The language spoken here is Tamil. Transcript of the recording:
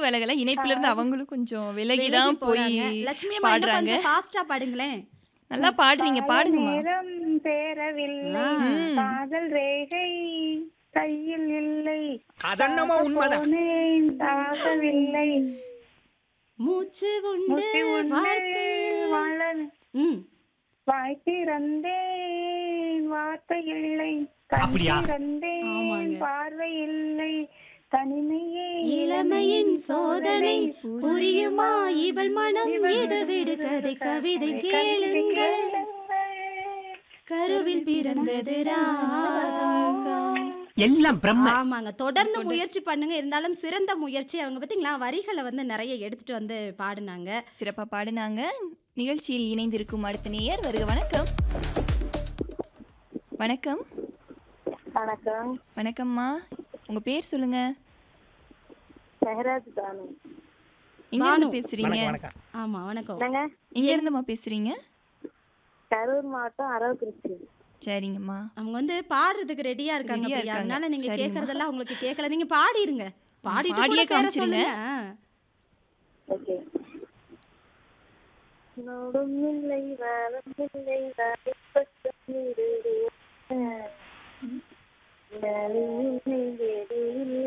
விலகல இணைப்புல இருந்து அவங்களும் கொஞ்சம் விலகி விலகி தான் போய் போறாங்க. லட்சுமி அம்மா இன்னும் பாடுறாங்க கொஞ்சம் ஃபாஸ்டா பாடுங்களேன் நல்லா பாடுறீங்க பாடுங்கம்மா நேரம் சேரவில்லை ம். காதல் ரேகை கையில் இல்லை அதென்னமோ உண்மைதான் போனேன் தாகவில்லை மூச்சு உண்டு முத்தி உண்டு வார்த்தை வாழ ம் வாய் திறந்தேன் வார்த்தை இல்லை அப்படியா? திறந்தேன் ஆமாங்க. பார்வை இல்லை தனிமையே இளமையின் சோதனை புரியுமா இவள் மனம் இது விடு கதை கவிதை கேளுங்கள் கருவில் பிறந்தது ராகம் எல்லாம் பிரம்ம ஆமாங்க தொடர்ந்து முயற்சி பண்ணுங்க இருந்தாலும் சிறந்த முயற்சி அவங்க பார்த்தீங்களா வரிகளை வந்து நிறைய எடுத்துட்டு வந்து பாடுனாங்க சிறப்பா பாடுனாங்க நிகழ்ச்சியில் இணைந்திருக்கும் அடுத்த நேயர் வருக வணக்கம் வணக்கம் வணக்கம் வணக்கம்மா உங்க பேர் சொல்லுங்க மெஹராஜ் தானு எங்க இருந்து பேசுறீங்க வணக்கம் வணக்கம் ஆமா வணக்கம் என்னங்க எங்க இருந்துமா பேசுறீங்க கரூர் மாவட்டம் அரவக்குறிச்சி சரிங்கம்மா அவங்க வந்து பாடுறதுக்கு ரெடியா இருக்காங்க Ready-ஆ பிரியா. இருக்காங்க. அதனால நீங்க சரிம்மா. கேக்குறதெல்லாம் உங்களுக்கு கேட்கல நீங்க பாடிருங்க பாடிட்டு பாடியே கூட பேர காமிச்சிருங்க. சொல்லுங்க ஓகே நோடும் இல்லை வாரம் இல்லை வாடிப்பட்டும் இருடு. வேலையே